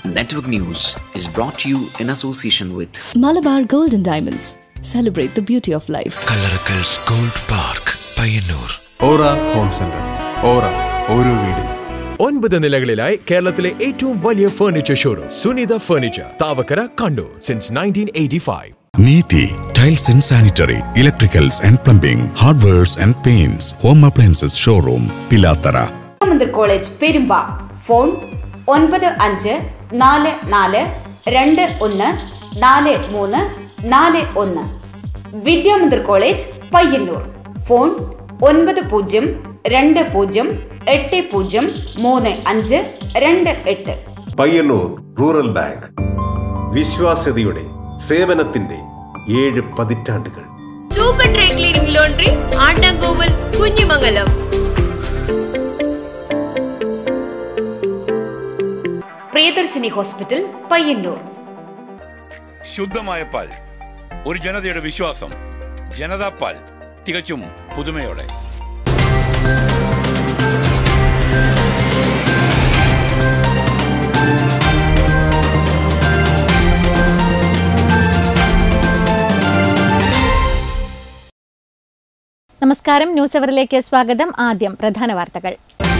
Network News is brought to you in association with Malabar Gold and Diamonds. Celebrate the beauty of life. Kallarakkals gold park Payyannur Aura home centre Aura ഓരോ വീടും ഒൻപത് നിലകളിലായി കേരളത്തിലെ ഏറ്റവും വലിയ furniture showroom Sunitha furniture Thavakkara Kannur since nineteen eighty five Neethi tiles and sanitary electricals and plumbing hardwares and paints home appliances showroom Pilathara Ramachandra college Perumba phone ഒൻപത് അഞ്ച് നാല് നാല് രണ്ട് ഒന്ന് നാല് മൂന്ന് നാല് ഒന്ന് വിദ്യാമന്ദിർ കോളേജ് പയ്യന്നൂർ ഫോൺ ഒൻപത് പൂജ്യം രണ്ട് പൂജ്യം എട്ട് പൂജ്യം മൂന്ന് അഞ്ച് രണ്ട് എട്ട് പയ്യന്നൂർ റൂറൽ ബാങ്ക് വിശ്വാസ്യതയുടെ സേവനത്തിന്റെ ഏഴ് പതിറ്റാണ്ടുകൾ super dry cleaning laundry Andamkoval Kunhimangalam Priyadarshini hospital Payyannur ശുദ്ധമായ പാൽ ഒരു ജനതയുടെ വിശ്വാസം ജനതാ പാൽ തികച്ചും പുതുമയോടെ നമസ്കാരം ന്യൂസ് അവറിലേക്ക് സ്വാഗതം ആദ്യം പ്രധാന വാർത്തകൾ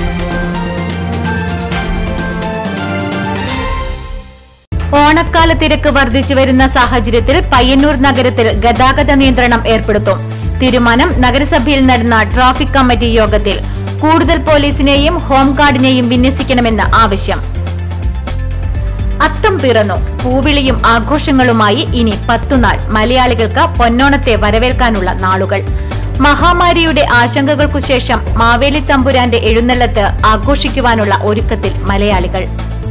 ഓണക്കാല തിരക്ക് വർദ്ധിച്ചു വരുന്ന സാഹചര്യത്തിൽ പയ്യന്നൂർ നഗരത്തിൽ ഗതാഗത നിയന്ത്രണം ഏർപ്പെടുത്തും തീരുമാനം നഗരസഭയിൽ നടന്ന ട്രാഫിക് കമ്മിറ്റി യോഗത്തിൽ കൂടുതൽ പോലീസിനെയും ഹോംഗാർഡിനെയും വിന്യസിക്കണമെന്ന് ആവശ്യം അത്തം പിറന്നു പൂവിളിയും ആഘോഷങ്ങളുമായി ഇനി പത്തുനാൾ മലയാളികൾക്ക് പൊന്നോണത്തെ വരവേൽക്കാനുള്ള നാളുകൾ മഹാമാരിയുടെ ആശങ്കകൾക്കു ശേഷം മാവേലി തമ്പുരാന്റെ എഴുന്നള്ളത്ത് ആഘോഷിക്കുവാനുള്ള ഒരുക്കത്തിൽ മലയാളികൾ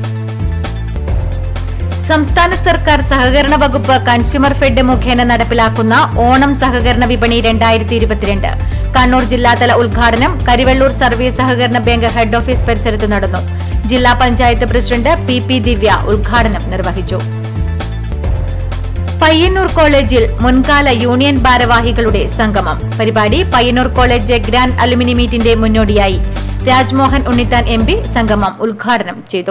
സംസ്ഥാന സർക്കാർ സഹകരണ വകുപ്പ് കൺസ്യൂമർ ഫെഡ് മുഖേന നടപ്പിലാക്കുന്ന ഓണം സഹകരണ വിപണി രണ്ടായിരത്തി ഇരുപത്തിരണ്ട് കണ്ണൂർ ജില്ലാതല ഉദ്ഘാടനം കരിവെള്ളൂർ സർവീസ് സഹകരണ ബാങ്ക് ഹെഡ് ഓഫീസ് പരിസരത്ത് നടന്നു ജില്ലാ panchayat president P P Divya ഉദ്ഘാടനം നിർവഹിച്ചു പയ്യന്നൂർ കോളേജിൽ മുൻകാല യൂണിയൻ ഭാരവാഹികളുടെ സംഗമം പരിപാടി പയ്യന്നൂർ കോളേജ് ഗ്രാൻഡ് അലുമിനി മീറ്റിന്റെ മുന്നോടിയായി രാജ്മോഹൻ ഉണ്ണിത്താൻ എം പി സംഗമം ഉദ്ഘാടനം ചെയ്തു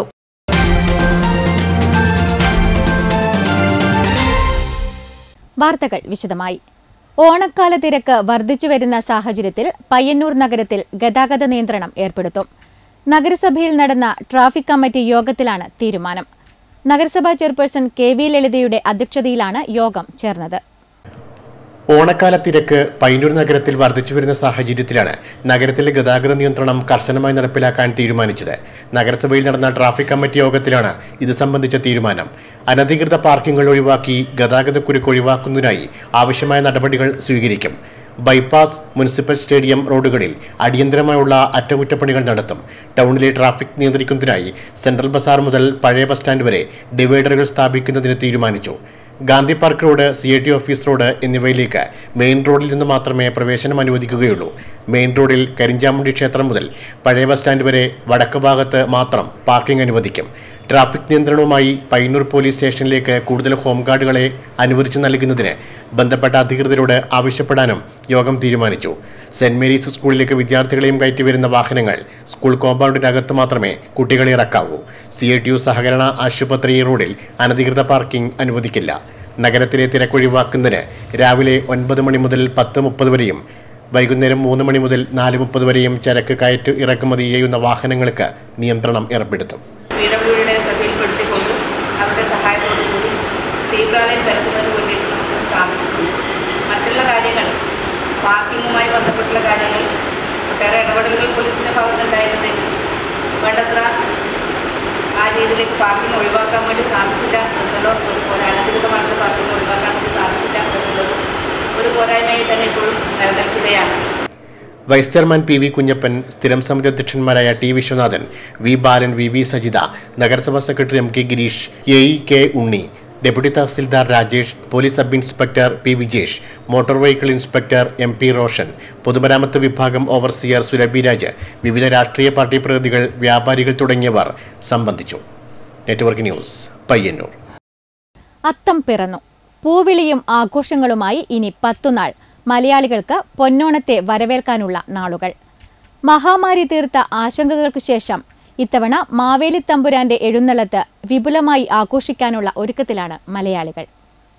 വാർത്തകൾ വിശദമായി ഓണക്കാല തിരക്ക് വർദ്ധിച്ചു വരുന്ന സാഹചര്യത്തിൽ പയ്യന്നൂർ നഗരത്തിൽ ഗതാഗത നിയന്ത്രണം ഏർപ്പെടുത്തും നഗരസഭയിൽ നടന്ന ട്രാഫിക് കമ്മിറ്റി യോഗത്തിലാണ് തീരുമാനം നഗരസഭാ ചെയർപേഴ്സൺ കെ വി ലളിതയുടെ അധ്യക്ഷതയിലാണ് യോഗം ചേർന്നത് ഓണക്കാല തിരക്ക് പയ്യന്നൂർ നഗരത്തിൽ വർദ്ധിച്ചു വരുന്ന സാഹചര്യത്തിലാണ് നഗരത്തിലെ ഗതാഗത നിയന്ത്രണം കർശനമായി നടപ്പിലാക്കാൻ തീരുമാനിച്ചത് നഗരസഭയിൽ നടന്ന ട്രാഫിക് കമ്മിറ്റി യോഗത്തിലാണ് ഇത് സംബന്ധിച്ച തീരുമാനം അനധികൃത പാർക്കിംഗുകൾ ഒഴിവാക്കി ഗതാഗതക്കുരുക്ക് ഒഴിവാക്കുന്നതിനായി ആവശ്യമായ നടപടികൾ സ്വീകരിക്കും ബൈപ്പാസ് മുനിസിപ്പൽ സ്റ്റേഡിയം റോഡുകളിൽ അടിയന്തരമായുള്ള അറ്റകുറ്റപ്പണികൾ നടത്തും ടൗണിലെ ട്രാഫിക് നിയന്ത്രിക്കുന്നതിനായി സെൻട്രൽ ബസാർ മുതൽ പഴയ ബസ് സ്റ്റാൻഡ് വരെ ഡിവൈഡറുകൾ സ്ഥാപിക്കുന്നതിന് തീരുമാനിച്ചു Gandhi park road C I T office road എന്നിവയിലേക്ക് മെയിൻ റോഡിൽ നിന്ന് മാത്രമേ പ്രവേശനം അനുവദിക്കുകയുള്ളൂ മെയിൻ റോഡിൽ കരിഞ്ചാമുണ്ടി ക്ഷേത്രം മുതൽ പഴയ ബസ് സ്റ്റാൻഡ് വരെ വടക്ക് ഭാഗത്ത് മാത്രം പാർക്കിംഗ് അനുവദിക്കും ട്രാഫിക് നിയന്ത്രണവുമായി പയ്യന്നൂർ പോലീസ് സ്റ്റേഷനിലേക്ക് കൂടുതൽ ഹോംഗാർഡുകളെ അനുവദിച്ചു നൽകുന്നതിന് ബന്ധപ്പെട്ട അധികൃതരോട് ആവശ്യപ്പെടാനും യോഗം തീരുമാനിച്ചു സെന്റ് മേരീസ് സ്കൂളിലേക്ക് വിദ്യാർത്ഥികളെയും കയറ്റി വരുന്ന വാഹനങ്ങൾ സ്കൂൾ കോമ്പൗണ്ടിനകത്ത് മാത്രമേ കുട്ടികളെ ഇറക്കാവൂ സി ഐ ടി യു സഹകരണ ആശുപത്രി റോഡിൽ അനധികൃത പാർക്കിംഗ് അനുവദിക്കില്ല നഗരത്തിലെ തിരക്കൊഴിവാക്കുന്നതിന് രാവിലെ ഒൻപത് മണി മുതൽ പത്ത് മുപ്പത് വരെയും വൈകുന്നേരം മൂന്ന് മണി മുതൽ നാല് മുപ്പത് വരെയും ചരക്ക് കയറ്റ് ഇറക്കുമതി ചെയ്യുന്ന വാഹനങ്ങൾക്ക് നിയന്ത്രണം ഏർപ്പെടുത്തും പി ഡബ്ല്യുഡിയുടെ ശ്രദ്ധയിൽപ്പെടുത്തിക്കൊണ്ട് അവരുടെ സഹായത്തോടുകൂടി സീബ്രാലയം വരുത്തുന്നതിന് വേണ്ടിയിട്ട് നമുക്ക് സ്ഥാപിച്ചിട്ടുണ്ട് മറ്റുള്ള കാര്യങ്ങൾ പാർക്കിങ്ങുമായി ബന്ധപ്പെട്ടുള്ള കാര്യങ്ങൾ ഒട്ടേറെ ഇടപെടലുകൾ പോലീസിൻ്റെ ഭാഗത്തുണ്ടായിട്ടുണ്ടെങ്കിൽ വേണ്ടത്ര ആ രീതിയിലേക്ക് പാർക്കിംഗ് ഒഴിവാക്കാൻ വേണ്ടി സാധിച്ചില്ല എന്നുള്ള ഒരു പോരാ അനധികൃതമായിട്ടുള്ള പാർക്കിംഗ് ഒഴിവാക്കാൻ വേണ്ടി സാധിച്ചില്ല എന്നുള്ളത് ഒരു പോരായ്മയായി തന്നെ ഇപ്പോഴും നിലനിൽക്കുകയാണ് vice chairman P V Kunhappan സ്ഥിരം സമിതി അധ്യക്ഷന്മാരായ T Viswanathan V Balan V V Sajitha നഗരസഭാ secretary M K Gireesh A E K Unni deputy tahsildar Rajesh police sub inspector P Vijesh motor vehicle inspector M P Roshan പൊതുമരാമത്ത് വിഭാഗം ഓവർസിയർ സുരഭി രാജ് വിവിധ രാഷ്ട്രീയ പാർട്ടി പ്രതിനിധികൾ വ്യാപാരികൾ തുടങ്ങിയവർ സംബന്ധിച്ചു നെറ്റ്വർക്ക് ന്യൂസ് പയ്യന്നൂർ അത്തം പിറന്നു പൂവിളിയും ആഘോഷങ്ങളുമായി ഇനി പത്തുനാൾ മലയാളികൾക്ക് പൊന്നോണത്തെ വരവേൽക്കാനുള്ള നാളുകൾ മഹാമാരി തീർത്ത ആശങ്കകൾക്ക് ശേഷം ഇത്തവണ മാവേലി തമ്പുരാന്റെ എഴുന്നള്ളത്ത് വിപുലമായി ആഘോഷിക്കാനുള്ള ഒരുക്കത്തിലാണ് മലയാളികൾ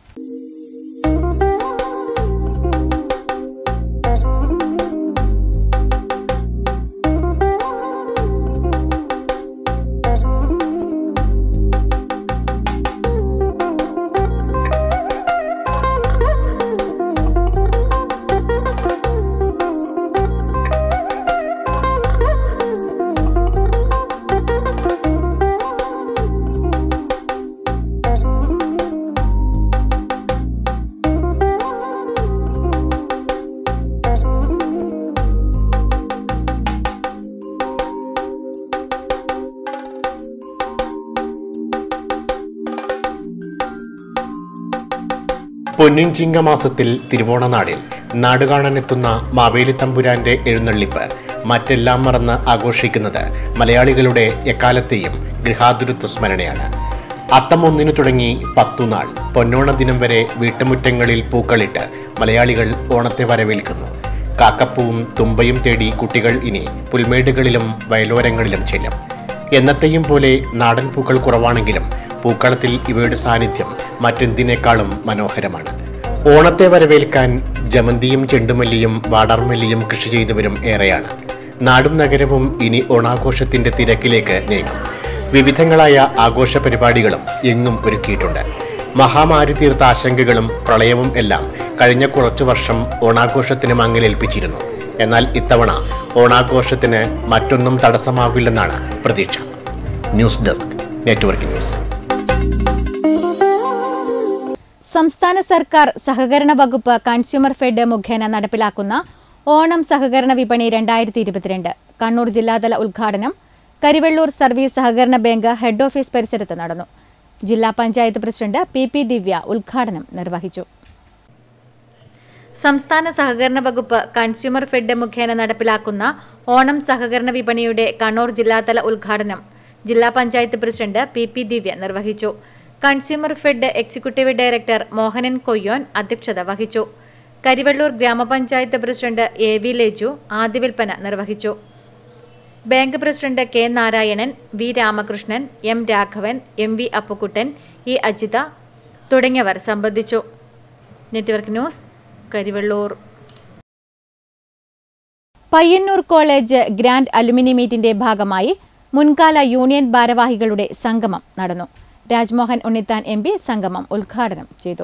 പൊന്നിൻചിങ്ങ മാസത്തിൽ തിരുവോണനാടിൽ നാടുകാണാനെത്തുന്ന മാവേലി തമ്പുരാന്റെ എഴുന്നള്ളിപ്പ് മറ്റെല്ലാം മറന്ന് ആഘോഷിക്കുന്നത് മലയാളികളുടെ എക്കാലത്തെയും ഗൃഹാതുരത്വ സ്മരണയാണ് അത്തം ഒന്നിനു തുടങ്ങി പത്തുനാൾ പൊന്നോണ ദിനം വരെ വീട്ടുമുറ്റങ്ങളിൽ പൂക്കളിട്ട് മലയാളികൾ ഓണത്തെ വരവേൽക്കുന്നു കാക്കപ്പൂവും തുമ്പയും തേടി കുട്ടികൾ ഇനി പുൽമേടുകളിലും വയലോരങ്ങളിലും ചെല്ലും എന്നത്തെയും പോലെ നാടൻ പൂക്കൾ കുറവാണെങ്കിലും പൂക്കളത്തിൽ ഇവയുടെ സാന്നിധ്യം മറ്റെന്തിനേക്കാളും മനോഹരമാണ് ഓണത്തെ വരവേൽക്കാൻ ജമന്തിയും ചെണ്ടുമല്ലിയും വാടാർമല്ലിയും കൃഷി ചെയ്തവരും ഏറെയാണ് നാടും നഗരവും ഇനി ഓണാഘോഷത്തിന്റെ തിരക്കിലേക്ക് നീങ്ങും വിവിധങ്ങളായ ആഘോഷ പരിപാടികളും എങ്ങും ഒരുക്കിയിട്ടുണ്ട് മഹാമാരി തീർത്ത ആശങ്കകളും പ്രളയവും എല്ലാം കഴിഞ്ഞ കുറച്ചു വർഷം ഓണാഘോഷത്തിന് മങ്ങലേൽപ്പിച്ചിരുന്നു എന്നാൽ ഇത്തവണ ഓണാഘോഷത്തിന് മറ്റൊന്നും തടസ്സമാവില്ലെന്നാണ് പ്രതീക്ഷ ന്യൂസ് ഡെസ്ക് നെറ്റ്വർക്ക് ന്യൂസ് സംസ്ഥാന സർക്കാർ സഹകരണ വകുപ്പ് കൺസ്യൂമർ ഫെഡ് മുഖേന നടപ്പിലാക്കുന്ന ഓണം സഹകരണ വിപണി രണ്ടായിരത്തി ഇരുപത്തിരണ്ട് കണ്ണൂർ ജില്ലാതല ഉദ്ഘാടനം കരിവെള്ളൂർ സർവീസ് സഹകരണ ബാങ്ക് ഹെഡ് ഓഫീസ് പരിസരത്ത് നടന്നു ജില്ലാ panchayat president P P Divya ഉദ്ഘാടനം നിർവഹിച്ചു സംസ്ഥാന സഹകരണ വകുപ്പ് കൺസ്യൂമർ ഫെഡ് മുഖേന നടപ്പിലാക്കുന്ന ഓണം സഹകരണ വിപണിയുടെ കണ്ണൂർ ജില്ലാതല ഉദ്ഘാടനം ജില്ലാ panchayat president P P Divya നിർവഹിച്ചു consumer fed executive director Mohanan Koyyon അധ്യക്ഷത വഹിച്ചു കരിവെള്ളൂർ ഗ്രാമപഞ്ചായത്ത് പ്രസിഡന്റ് എ വി ലേജു ആദ്യ വിൽപ്പന നിർവഹിച്ചു bank president K Narayanan V Ramakrishnan M Raghavan M V Appukuttan E Ajitha തുടങ്ങിയവർ സംബന്ധിച്ചു network news Karivellur Payyannur college grand alumni മീറ്റിന്റെ ഭാഗമായി മുൻകാല യൂണിയൻ ഭാരവാഹികളുടെ സംഗമം നടന്നു രാജ്മോഹൻ ഉണ്ണിത്താൻ എം പി സംഗമം ഉദ്ഘാടനം ചെയ്തു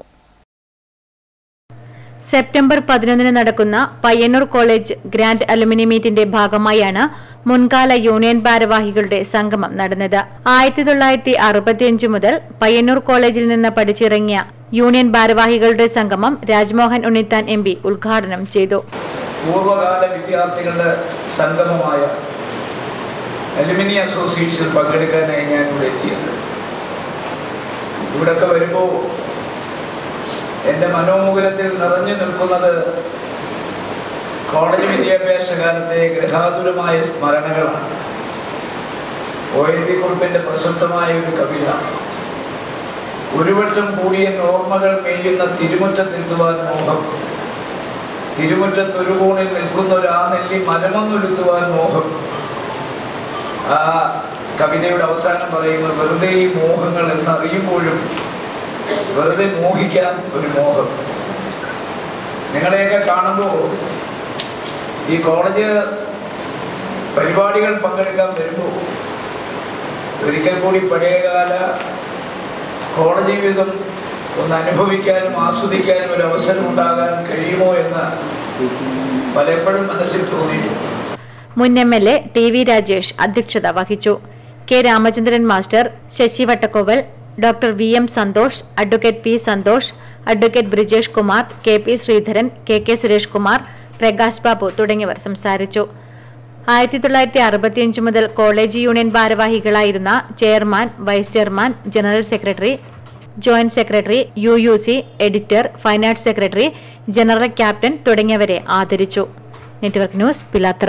സെപ്റ്റംബർ പതിനൊന്നിന് നടക്കുന്ന പയ്യന്നൂർ കോളേജ് ഗ്രാൻഡ് അലുമിനി മീറ്റിന്റെ ഭാഗമായാണ് മുൻകാല യൂണിയൻ ഭാരവാഹികളുടെ സംഗമം നടന്നത് ആയിരത്തി തൊള്ളായിരത്തി അറുപത്തിയഞ്ച് മുതൽ പയ്യന്നൂർ കോളേജിൽ നിന്ന് പഠിച്ചിറങ്ങിയ യൂണിയൻ ഭാരവാഹികളുടെ സംഗമം രാജ്മോഹൻ ഉണ്ണിത്താൻ എം പി ഉദ്ഘാടനം ചെയ്തു പൂർവ്വകാല വിദ്യാർത്ഥികളുടെ സംഗമമായ അലുമിനി അസോസിയേഷൻ പങ്കെടുക്കാനായി ഞാൻ ഇവിടെ എത്തിയത് ഇവിടൊക്കെ വരുമ്പോൾ എൻ്റെ മനോമുകുലത്തിൽ നിറഞ്ഞു നിൽക്കുന്നത് കോളേജ് വിദ്യാഭ്യാസ കാലത്തെ ഗൃഹാതുരമായ സ്മരണകളാണ് ഒ എൻ വി കുറിപ്പിൻ്റെ പ്രശസ്തമായ ഒരു കവിത ഒരു വട്ടം കൂടിയ ഓർമ്മകൾ മെയ്യുന്ന തിരുമുറ്റത്തെത്തുവാൻ മോഹം തിരുമുറ്റത്തൊരു കോണിൽ നിൽക്കുന്ന ഒരു ആ നെല്ലി മലമൊന്നുരുത്തുവാൻ മോഹം ആ കവിതയുടെ അവസാനം പറയുന്നത് വെറുതെ ഈ മോഹങ്ങൾ എന്നറിയുമ്പോഴും വെറുതെ മോഹിക്കാൻ ഒരു മോഹം നിങ്ങളെയൊക്കെ കാണുമ്പോൾ ഈ കോളേജ് പരിപാടികൾ പങ്കെടുക്കാൻ വരുമ്പോൾ ഒരിക്കൽ കൂടി പഴയകാല കോളേജ് ജീവിതം ഒന്ന് അനുഭവിക്കാനും ആസ്വദിക്കാനും ഒരു അവസരം ഉണ്ടാകാൻ കഴിയുമോ എന്ന് പലപ്പോഴും മനസ്സിൽ തോന്നിയിട്ടുണ്ട് മുൻ M L A T V Rajesh അധ്യക്ഷത വഹിച്ചു K Ramachandran master Sasi Vattakkoval doctor V M Santhosh advocate P Santhosh advocate Brijesh Kumar K P Sreedharan K K Suresh Kumar Prakash Babu തുടങ്ങിയവർ സംസാരിച്ചു ആയിരത്തി തൊള്ളായിരത്തി അറുപത്തിയഞ്ച് മുതൽ കോളേജ് യൂണിയൻ ഭാരവാഹികളായിരുന്ന chairman vice chairman general secretary joint secretary U U C editor finance secretary general captain തുടങ്ങിയവരെ ആദരിച്ചു നെറ്റ്വർക്ക് ന്യൂസ് പിലാത്ര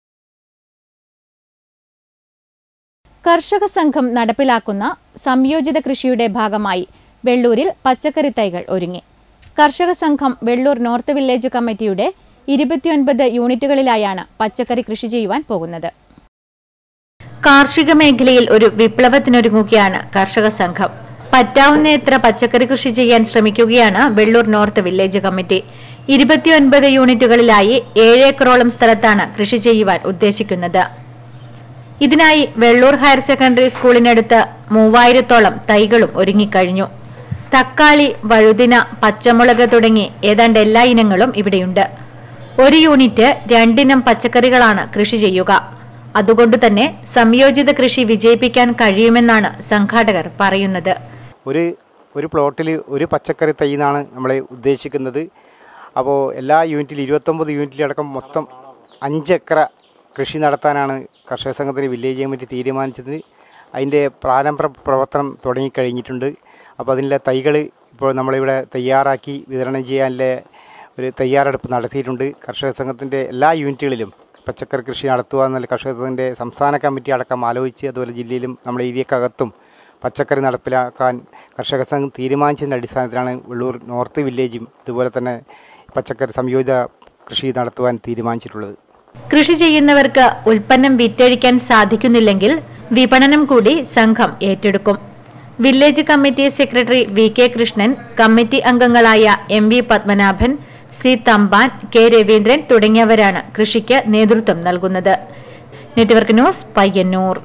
കർഷക സംഘം നടപ്പിലാക്കുന്ന സംയോജിത കൃഷിയുടെ ഭാഗമായി വെള്ളൂരിൽ പച്ചക്കറി തൈകൾ ഒരുങ്ങി കർഷക സംഘം വെള്ളൂർ നോർത്ത് വില്ലേജ് കമ്മിറ്റിയുടെ ഇരുപത്തിയൊൻപത് യൂണിറ്റുകളിലായാണ് പച്ചക്കറി കൃഷി ചെയ്യുവാൻ പോകുന്നത് കാർഷിക മേഖലയിൽ ഒരു വിപ്ലവത്തിനൊരുങ്ങുകയാണ് കർഷക സംഘം പറ്റാവുന്നത്ര പച്ചക്കറി കൃഷി ചെയ്യാൻ ശ്രമിക്കുകയാണ് വെള്ളൂർ നോർത്ത് വില്ലേജ് കമ്മിറ്റി ഇരുപത്തിയൊൻപത് യൂണിറ്റുകളിലായി ഏഴ് ഏക്കറോളം സ്ഥലത്താണ് കൃഷി ചെയ്യുവാൻ ഉദ്ദേശിക്കുന്നത് ഇതിനായി വെള്ളൂർ ഹയർ സെക്കൻഡറി സ്കൂളിനടുത്ത് മൂവായിരത്തോളം തൈകളും ഒരുങ്ങിക്കഴിഞ്ഞു തക്കാളി വഴുതിന പച്ചമുളക് തുടങ്ങി ഏതാണ്ട് എല്ലാ ഇനങ്ങളും ഇവിടെയുണ്ട് ഒരു യൂണിറ്റ് രണ്ടിനം പച്ചക്കറികളാണ് കൃഷി ചെയ്യുക അതുകൊണ്ട് തന്നെ സംയോജിത കൃഷി വിജയിപ്പിക്കാൻ കഴിയുമെന്നാണ് സംഘാടകർ പറയുന്നത് ഒരു ഒരു പ്ലോട്ടിൽ ഒരു പച്ചക്കറി തൈ എന്നാണ് നമ്മൾ ഉദ്ദേശിക്കുന്നത് അപ്പോൾ എല്ലാ യൂണിറ്റിൽ ഇരുപത്തൊമ്പത് യൂണിറ്റിലടക്കം മൊത്തം അഞ്ചേക്കറ കൃഷി നടത്താനാണ് കർഷക സംഘത്തിന് വില്ലേജ് കമ്മിറ്റി തീരുമാനിച്ചത് അതിൻ്റെ പ്രാരംഭ പ്രവർത്തനം തുടങ്ങിക്കഴിഞ്ഞിട്ടുണ്ട് അപ്പോൾ അതിൻ്റെ തൈകൾ ഇപ്പോൾ നമ്മളിവിടെ തയ്യാറാക്കി വിതരണം ചെയ്യാനുള്ള ഒരു തയ്യാറെടുപ്പ് നടത്തിയിട്ടുണ്ട് കർഷക സംഘത്തിൻ്റെ എല്ലാ യൂണിറ്റുകളിലും പച്ചക്കറി കൃഷി നടത്തുക എന്നുള്ള കർഷക സംഘത്തിൻ്റെ സംസ്ഥാന കമ്മിറ്റി അടക്കം ആലോചിച്ച് അതുപോലെ ജില്ലയിലും നമ്മുടെ ഏരിയക്കകത്തും പച്ചക്കറി നടപ്പിലാക്കാൻ കർഷക സംഘം തീരുമാനിച്ചതിൻ്റെ അടിസ്ഥാനത്തിലാണ് വെള്ളൂർ നോർത്ത് വില്ലേജും ഇതുപോലെ തന്നെ പച്ചക്കറി സംയോജിത കൃഷി നടത്തുവാൻ തീരുമാനിച്ചിട്ടുള്ളത് കൃഷി ചെയ്യുന്നവർക്ക് ഉൽപ്പന്നം വിറ്റഴിക്കാൻ സാധിക്കുന്നില്ലെങ്കിൽ വിപണനം കൂടി സംഘം ഏറ്റെടുക്കും village committee secretary V K Krishnan committee അംഗങ്ങളായ M V Padmanabhan C Thampan K Raveendran തുടങ്ങിയവരാണ് കൃഷിക്ക് നേതൃത്വം നൽകുന്നത് network news Payyannur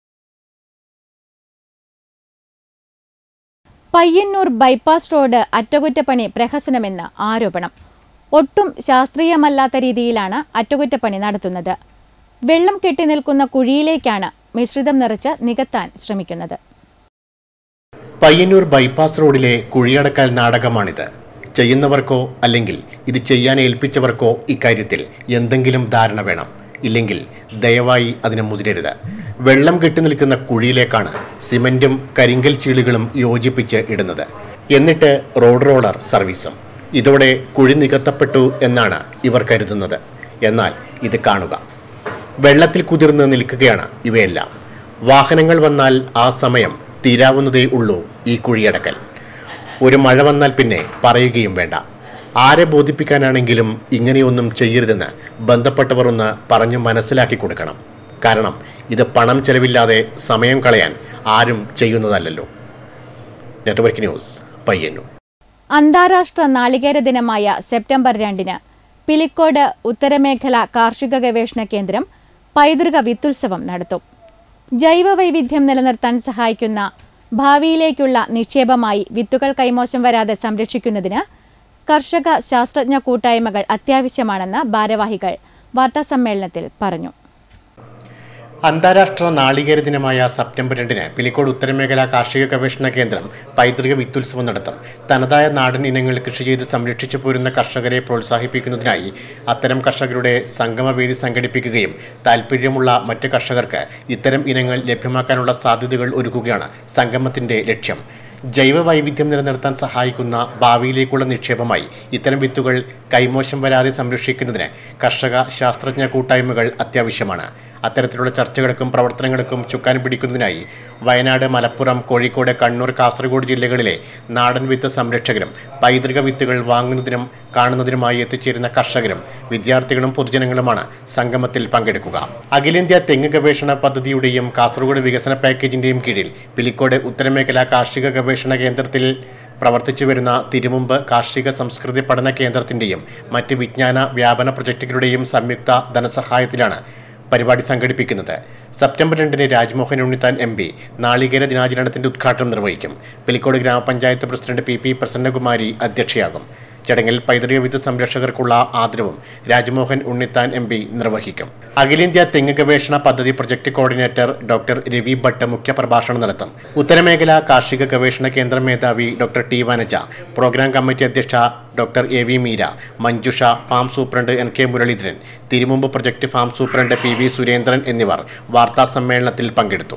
Payyannur bypass road അറ്റകുറ്റപ്പണി പ്രഹസനമെന്ന് ആരോപണം ഒട്ടും ശാസ്ത്രീയമല്ലാത്ത രീതിയിലാണ് അറ്റകുറ്റപ്പണി നടത്തുന്നത് വെള്ളം കെട്ടി നിൽക്കുന്ന കുഴിയിലേക്കാണ് മിശ്രിതം നിറച്ച് നികത്താൻ ശ്രമിക്കുന്നത് പയ്യന്നൂർ ബൈപ്പാസ് റോഡിലെ കുഴിയടക്കൽ നാടകമാണിത് ചെയ്യുന്നവർക്കോ അല്ലെങ്കിൽ ഇത് ചെയ്യാൻ ഏൽപ്പിച്ചവർക്കോ ഇക്കാര്യത്തിൽ എന്തെങ്കിലും ധാരണ വേണം ഇല്ലെങ്കിൽ ദയവായി അതിന് മുതിരരുത് വെള്ളം കെട്ടി നിൽക്കുന്ന കുഴിയിലേക്കാണ് സിമന്റും കരിങ്കൽ ചീളുകളും യോജിപ്പിച്ച് ഇടുന്നത് എന്നിട്ട് റോഡ് റോളർ സർവീസും ഇതോടെ കുഴി നികത്തപ്പെട്ടു എന്നാണ് ഇവർ കരുതുന്നത് എന്നാൽ ഇത് കാണുക വെള്ളത്തിൽ കുതിർന്ന് നിൽക്കുകയാണ് ഇവയെല്ലാം വാഹനങ്ങൾ വന്നാൽ ആ സമയം തീരാവുന്നതേ ഉള്ളൂ ഈ കുഴിയടക്കൽ ഒരു മഴ വന്നാൽ പിന്നെ പറയുകയും വേണ്ട ആരെ ബോധിപ്പിക്കാനാണെങ്കിലും ഇങ്ങനെയൊന്നും ചെയ്യരുതെന്ന് ബന്ധപ്പെട്ടവർ ഒന്ന് പറഞ്ഞു മനസ്സിലാക്കി കൊടുക്കണം കാരണം ഇത് പണം ചെലവില്ലാതെ സമയം കളയാൻ ആരും ചെയ്യുന്നതല്ലല്ലോ നെറ്റ്വർക്ക് ന്യൂസ് പയ്യന്നൂർ അന്താരാഷ്ട്ര നാളികേര ദിനമായ സെപ്റ്റംബർ രണ്ടിന് പിലിക്കോട് ഉത്തരമേഖല കാർഷിക ഗവേഷണ കേന്ദ്രം പൈതൃക വിത്തുത്സവം നടത്തും ജൈവ വൈവിധ്യം നിലനിർത്താൻ സഹായിക്കുന്ന ഭാവിയിലേക്കുള്ള നിക്ഷേപമായി വിത്തുകൾ കൈമോശം വരാതെ സംരക്ഷിക്കുന്നതിന് കർഷക ശാസ്ത്രജ്ഞ കൂട്ടായ്മകൾ അത്യാവശ്യമാണെന്ന് ഭാരവാഹികൾ വാർത്താസമ്മേളനത്തിൽ പറഞ്ഞു അന്താരാഷ്ട്ര നാളികേര ദിനമായ സെപ്റ്റംബർ രണ്ടിന് പിലിക്കോട് ഉത്തരമേഖല കാർഷിക ഗവേഷണ കേന്ദ്രം പൈതൃക വിത്തുത്സവം നടത്തും തനതായ നാടൻ ഇനങ്ങൾ കൃഷി ചെയ്ത് സംരക്ഷിച്ചു പോരുന്ന കർഷകരെ പ്രോത്സാഹിപ്പിക്കുന്നതിനായി അത്തരം കർഷകരുടെ സംഗമവേദി സംഘടിപ്പിക്കുകയും താൽപ്പര്യമുള്ള മറ്റ് കർഷകർക്ക് ഇത്തരം ഇനങ്ങൾ ലഭ്യമാക്കാനുള്ള സാധ്യതകൾ ഒരുക്കുകയാണ് സംഗമത്തിന്റെ ലക്ഷ്യം ജൈവ വൈവിധ്യം നിലനിർത്താൻ സഹായിക്കുന്ന ഭാവിയിലേക്കുള്ള നിക്ഷേപമായി ഇത്തരം വിത്തുകൾ കൈമോശം വരാതെ സംരക്ഷിക്കുന്നതിന് കർഷക ശാസ്ത്രജ്ഞ കൂട്ടായ്മകൾ അത്യാവശ്യമാണ് അത്തരത്തിലുള്ള ചർച്ചകൾക്കും പ്രവർത്തനങ്ങൾക്കും ചുക്കാൻ പിടിക്കുന്നതിനായി വയനാട് മലപ്പുറം കോഴിക്കോട് കണ്ണൂർ കാസർഗോഡ് ജില്ലകളിലെ നാടൻ വിത്ത് സംരക്ഷകരും പൈതൃക വിത്തുകൾ വാങ്ങുന്നതിനും കാണുന്നതിനുമായി എത്തിച്ചേരുന്ന കർഷകരും വിദ്യാർത്ഥികളും പൊതുജനങ്ങളുമാണ് സംഗമത്തിൽ പങ്കെടുക്കുക അഖിലേന്ത്യാ തെങ്ങ് ഗവേഷണ പദ്ധതിയുടെയും കാസർഗോഡ് വികസന പാക്കേജിന്റെയും കീഴിൽ പിലിക്കോട് ഉത്തരമേഖല കാർഷിക ഗവേഷണ കേന്ദ്രത്തിൽ പ്രവർത്തിച്ചു വരുന്ന തിരുമുമ്പ് കാർഷിക സംസ്കൃതി പഠന കേന്ദ്രത്തിന്റെയും മറ്റ് വിജ്ഞാന വ്യാപന പ്രൊജക്ടുകളുടെയും സംയുക്ത ധനസഹായത്തിലാണ് പരിപാടി സംഘടിപ്പിക്കുന്നത് സെപ്റ്റംബർ രണ്ടിന് രാജ്മോഹൻ ഉണ്ണിത്താൻ എം പി നാളികേര ദിനാചരണത്തിന്റെ ഉദ്ഘാടനം നിർവഹിക്കും പിലിക്കോട് ഗ്രാമപഞ്ചായത്ത് പ്രസിഡന്റ് പി പി പ്രസന്നകുമാരി അധ്യക്ഷയാകും ചടങ്ങിൽ പൈതൃക വിത്ത് സംരക്ഷകർക്കുള്ള ആദരവും രാജ്മോഹൻ ഉണ്ണിത്താൻ എം പി നിർവഹിക്കും അഖിലേന്ത്യാ തെങ്ങ് ഗവേഷണ പദ്ധതി project coordinator doctor Ravi Bhat മുഖ്യപ്രഭാഷണം നടത്തും ഉത്തരമേഖല കാർഷിക ഗവേഷണ കേന്ദ്ര മേധാവി doctor T Vanaja programme committee അധ്യക്ഷ doctor A V Meera Manjusha farm superintendent N K Muraleedharan Thirumumbu project farm superintendent P V Surendran എന്നിവർ വാർത്താ സമ്മേളനത്തിൽ പങ്കെടുത്തു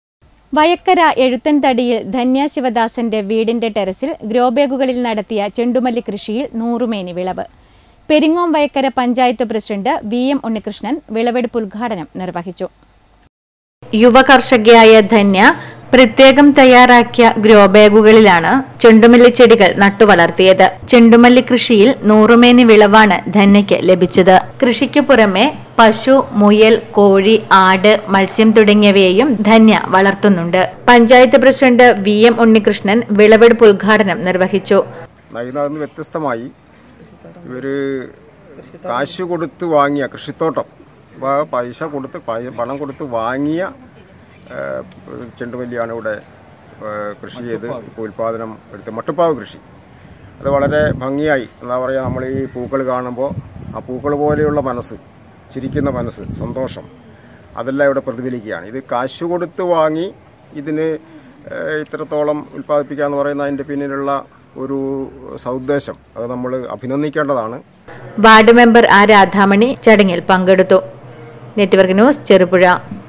വയക്കര എഴുത്തൻതടിയിൽ ധന്യ ശിവദാസന്റെ വീടിന്റെ ടെറസിൽ ഗ്രോബാഗുകളിൽ നടത്തിയ ചെണ്ടുമല്ലി കൃഷിയിൽ നൂറുമേനി വിളവ് Peringome Vayakkara panchayat president V M Unnikrishnan വിളവെടുപ്പ് ഉദ്ഘാടനം നിർവഹിച്ചു യുവകർഷകയായ ധന്യ പ്രത്യേകം തയ്യാറാക്കിയ ഗ്രോ ബാഗുകളിലാണ് ചെണ്ടുമല്ലി ചെടികൾ നട്ടുവളർത്തിയത് ചെണ്ടുമല്ലി കൃഷിയിൽ നൂറുമേനി വിളവാണ് ധന്യയ്ക്ക് ലഭിച്ചത് കൃഷിക്ക് പുറമെ പശു മുയൽ കോഴി ആട് മത്സ്യം തുടങ്ങിയവയെയും ധന്യ വളർത്തുന്നുണ്ട് panchayat president V M Unnikrishnan വിളവെടുപ്പ് ഉദ്ഘാടനം നിർവഹിച്ചു നയിനാന്ന് വ്യത്യസ്തമായി ഇവർ കാശ് കൊടുത്ത് വാങ്ങിയ കൃഷിത്തോട്ടം വ- പൈസ കൊടുത്ത് പൈ- പണം കൊടുത്ത് വാങ്ങിയ ആ, ചെണ്ടുമല്ലിയാണ് ഇവിടെ ആ, കൃഷി ചെയ്ത് ഇപ്പോൾ ഉൽപ്പാദനം എടുത്ത് മട്ടുപ്പാവ് കൃഷി അത് വളരെ ഭംഗിയായി എന്താ പറയുക നമ്മൾ ഈ പൂക്കൾ കാണുമ്പോൾ ആ പൂക്കൾ പോലെയുള്ള മനസ്സ് ചിരിക്കുന്ന മനസ്സ് സന്തോഷം അതെല്ലാം ഇവിടെ പ്രതിഫലിക്കുകയാണ് ഇത് കാശ് കൊടുത്ത് വാങ്ങി ഇതിന് ആ, ഇത്രത്തോളം ഉൽപ്പാദിപ്പിക്കുക എന്ന് പറയുന്ന അതിൻ്റെ പിന്നിലുള്ള ഒരു സൗദ്ദേശം അത് നമ്മൾ അഭിനന്ദിക്കേണ്ടതാണ് വാർഡ് മെമ്പർ ആർ രാധാമണി ചടങ്ങിൽ പങ്കെടുത്തു നെറ്റ്വർക്ക് ന്യൂസ് ചെറുപുഴ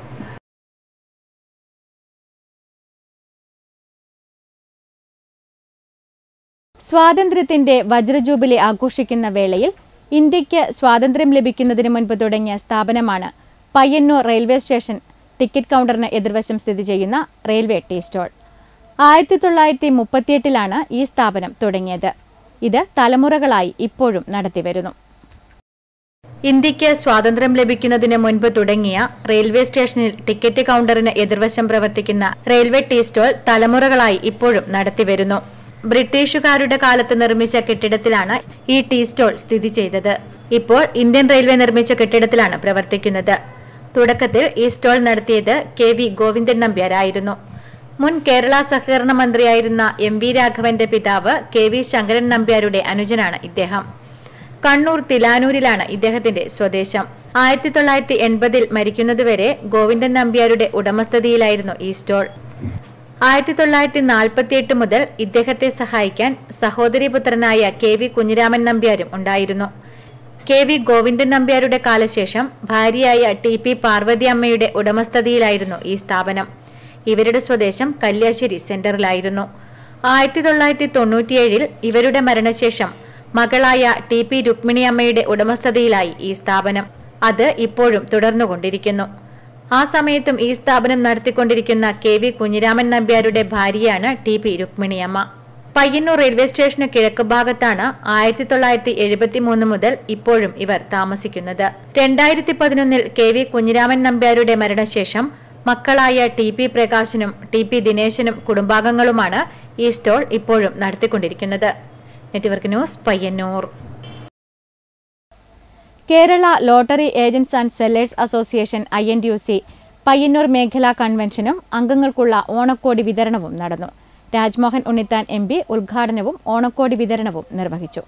സ്വാതന്ത്ര്യത്തിന്റെ വജ്രജൂബിലി ആഘോഷിക്കുന്ന വേളയിൽ ഇന്ത്യക്ക് സ്വാതന്ത്ര്യം ലഭിക്കുന്നതിന് മുൻപ് തുടങ്ങിയ സ്ഥാപനമാണ് പയ്യന്നൂർ റെയിൽവേ സ്റ്റേഷൻ ടിക്കറ്റ് കൗണ്ടറിന് എതിർവശം സ്ഥിതി ചെയ്യുന്ന റെയിൽവേ ടീ സ്റ്റോൾ ആയിരത്തി തൊള്ളായിരത്തി മുപ്പത്തിയെട്ടിലാണ് ഈ സ്ഥാപനം തുടങ്ങിയത് ഇത് തലമുറകളായി ഇപ്പോഴും നടത്തിവരുന്നു ഇന്ത്യക്ക് സ്വാതന്ത്ര്യം ലഭിക്കുന്നതിന് മുൻപ് തുടങ്ങിയ റെയിൽവേ സ്റ്റേഷനിൽ ടിക്കറ്റ് കൗണ്ടറിന് എതിർവശം പ്രവർത്തിക്കുന്ന റെയിൽവേ ടീ സ്റ്റോൾ തലമുറകളായി ഇപ്പോഴും നടത്തിവരുന്നു ബ്രിട്ടീഷുകാരുടെ കാലത്ത് നിർമ്മിച്ച കെട്ടിടത്തിലാണ് ഈ ടീ സ്റ്റോൾ സ്ഥിതി ചെയ്തത് ഇപ്പോൾ ഇന്ത്യൻ റെയിൽവേ നിർമ്മിച്ച കെട്ടിടത്തിലാണ് പ്രവർത്തിക്കുന്നത് തുടക്കത്തിൽ ഈ സ്റ്റോൾ നടത്തിയത് കെ വി ഗോവിന്ദൻ നമ്പ്യാരായിരുന്നു മുൻ കേരള സഹകരണ മന്ത്രിയായിരുന്ന എം വി രാഘവന്റെ പിതാവ് കെ വി ശങ്കരൻ നമ്പ്യാരുടെ അനുജനാണ് ഇദ്ദേഹം കണ്ണൂർ തിലാനൂരിലാണ് ഇദ്ദേഹത്തിന്റെ സ്വദേശം ആയിരത്തി തൊള്ളായിരത്തി എൺപതിൽ മരിക്കുന്നതുവരെ ഗോവിന്ദൻ നമ്പ്യാരുടെ ഉടമസ്ഥതയിലായിരുന്നു ഈ സ്റ്റോൾ ആയിരത്തി തൊള്ളായിരത്തി നാൽപ്പത്തിയെട്ട് മുതൽ ഇദ്ദേഹത്തെ സഹായിക്കാൻ സഹോദരിപുത്രനായ കെ വി കുഞ്ഞിരാമൻ നമ്പ്യാരും ഉണ്ടായിരുന്നു കെ വി ഗോവിന്ദൻ നമ്പ്യാരുടെ കാലശേഷം ഭാര്യയായ ടി പി പാർവതി അമ്മയുടെ ഉടമസ്ഥതയിലായിരുന്നു ഈ സ്ഥാപനം ഇവരുടെ സ്വദേശം കല്യാശ്ശേരി സെന്ററിലായിരുന്നു ആയിരത്തി തൊള്ളായിരത്തി തൊണ്ണൂറ്റിയേഴിൽ ഇവരുടെ മരണശേഷം മകളായ ടി പി രുക്മിണി അമ്മയുടെ ഉടമസ്ഥതയിലായി ഈ സ്ഥാപനം അത് ഇപ്പോഴും തുടർന്നുകൊണ്ടിരിക്കുന്നു ആ സമയത്തും ഈ സ്ഥാപനം നടത്തിക്കൊണ്ടിരിക്കുന്ന കെ വി കുഞ്ഞിരാമൻ നമ്പ്യാരുടെ ഭാര്യയാണ് T P Rukminiamma Payyanur railway സ്റ്റേഷന് കിഴക്ക് ഭാഗത്താണ് ആയിരത്തി തൊള്ളായിരത്തി എഴുപത്തി മൂന്ന് മുതൽ ഇപ്പോഴും ഇവർ താമസിക്കുന്നത് രണ്ടായിരത്തി പതിനൊന്നിൽ കെ വി കുഞ്ഞിരാമൻ നമ്പ്യാരുടെ മരണശേഷം മക്കളായ ടി പി പ്രകാശനും ടി പി ദിനേശനും കുടുംബാംഗങ്ങളുമാണ് ഈ സ്റ്റോൾ ഇപ്പോഴും നടത്തിക്കൊണ്ടിരിക്കുന്നത് network news Payyanur Kerala lottery agents and sellers association I N U C Payyanur മേഖലാ കൺവെൻഷനും അംഗങ്ങൾക്കുള്ള ഓണക്കോടി വിതരണവും നടന്നു രാജ്മോഹൻ ഉണ്ണിത്താൻ എം പി ഉദ്ഘാടനവും ഓണക്കോടി വിതരണവും നിർവഹിച്ചു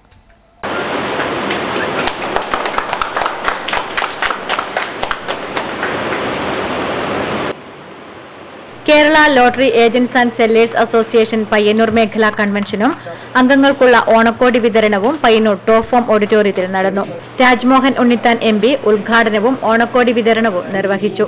Kerala lottery agents and sellers association Payyanur മേഖലാ കൺവെൻഷനും അംഗങ്ങൾക്കുള്ള ഓണക്കോടി വിതരണവും പയ്യന്നൂർ ടോഫോം ഓഡിറ്റോറിയത്തിൽ നടന്നു രാജ്മോഹൻ ഉണ്ണിത്താൻ എം പി ഉദ്ഘാടനവും ഓണക്കോടി വിതരണവും നിർവഹിച്ചു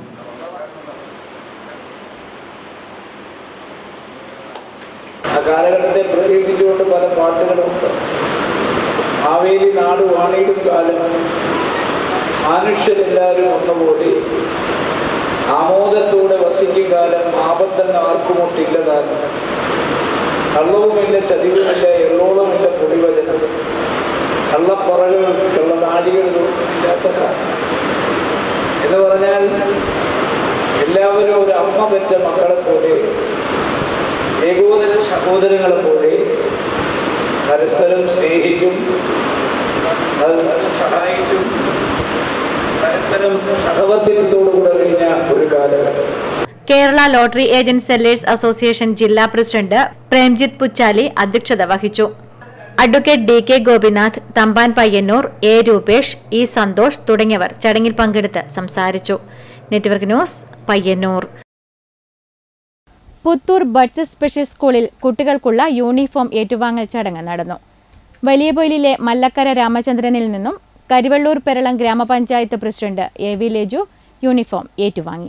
ആ കാലഘട്ടത്തെ പ്രകീർത്തിച്ചുകൊണ്ട് പല പാട്ടുകളുമുണ്ട് മാവേലി നാട് വാണിയിടും കാലം മനുഷ്യരെല്ലാവരും ഒന്നുപോലെ ആമോദത്തോടെ വസിക്കും കാലം ആപത്തെന്ന് ആർക്കുമൊട്ടില്ലതാനും കള്ളവുമില്ല ചതിവുമില്ല എള്ളോളമില്ല പൊടിവചനം കള്ളപ്പറകൾ കള്ളനാടികൾ ഇല്ലാത്ത കാലം എന്ന് പറഞ്ഞാൽ എല്ലാവരും ഒരു അമ്മ പെറ്റ മക്കളെ പോലെ ഏകോദര സഹോദരങ്ങളെ പോലെ പരസ്പരം സ്നേഹിച്ചും പരസ്പരം സഹായിച്ചും പരസ്പരം സഹവർത്തിത്വത്തോടുകൂടെ കഴിഞ്ഞ ഒരു കാലഘട്ടം Kerala lottery agent sellers association ജില്ലാ പ്രസിഡന്റ് പ്രേംജിത്ത് പുച്ചാലി അധ്യക്ഷത വഹിച്ചു advocate D K Gopinath Thampan Payyanur A Rupesh E Santhosh തുടങ്ങിയവർ ചടങ്ങിൽ പങ്കെടുത്ത് സംസാരിച്ചു network news Payyanur Puthur buds special സ്കൂളിൽ കുട്ടികൾക്കുള്ള യൂണിഫോം ഏറ്റുവാങ്ങൽ ചടങ്ങ് നടന്നു വലിയപൊയിലിലെ മല്ലക്കര രാമചന്ദ്രനിൽ നിന്നും കരിവള്ളൂർ പെരളം ഗ്രാമപഞ്ചായത്ത് president A V Leju uniform ഏറ്റുവാങ്ങി